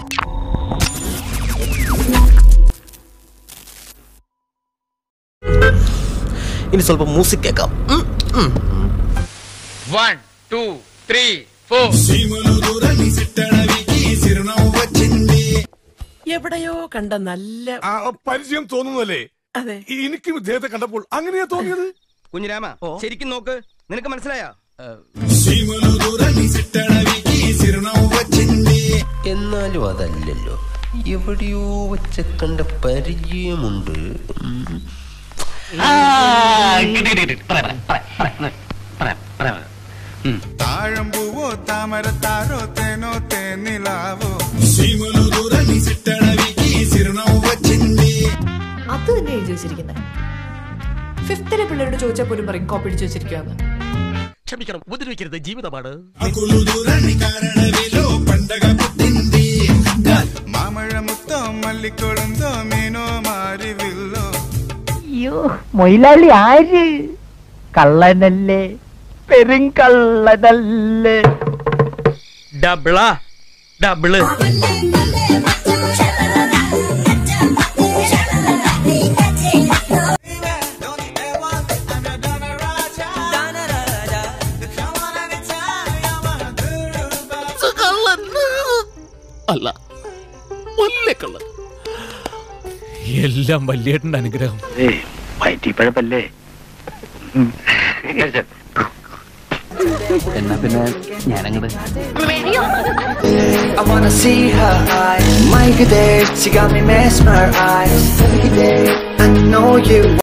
ഇനി സ്വല്പം മ്യൂസിക് കേൾക്കാം ഉം, ഉം. వన్ టూ త్రీ ఫోర్ എവിടെയോ കണ്ട നല്ല ആ, പരിചയം തോന്നുന്നല്ലേ അതെ എനിക്കും ഇദ്ദേഹത്തെ കണ്ടപ്പോൾ അങ്ങനെയാ തോന്നിയത് കുഞ്ഞിരാമ ശരിക്കും നോക്ക് നിനക്ക് മനസ്സിലായോ എന്നാലും അതല്ലല്ലോ എവിടെയോ വെച്ച കണ്ട പരിചയമുണ്ട് ഉം. താഴമ്പൂവോ താമരത്താരോ തേനോ തേനിലാവോ അത് തന്നെ എഴുതി വെച്ചിരിക്കുന്നത് ഫിഫ്ത്തിലെ പിള്ളേരോട് ചോദിച്ചാൽ പോലും പറയും കോപ്പി അടിച്ചു വെച്ചിരിക്കുകയെന്ന് ക്ഷമിക്കണം ഉപദ്രവിക്കരുത് ജീവിതമാണ് മാമഴമുത്തോ മല്ലിക്കൊളുന്തോ മീനോ മാരിവില്ലോ അയ്യോ മൊയിലാളി ആര് കള്ളനല്ലേ പെരുങ്കള്ളനല്ലേ ഡബിളാ ഡബിള് അല്ല വലിയ കള്ളൻ എല്ലാം വല്യേട്ടന്റെ അനുഗ്രഹം വയറ്റിപ്പഴപ്പല്ലേ എന്നാ പിന്നെ ഞാനങ്ങട് I wanna see her eyes. My good day, she got me mesmerized. I know you.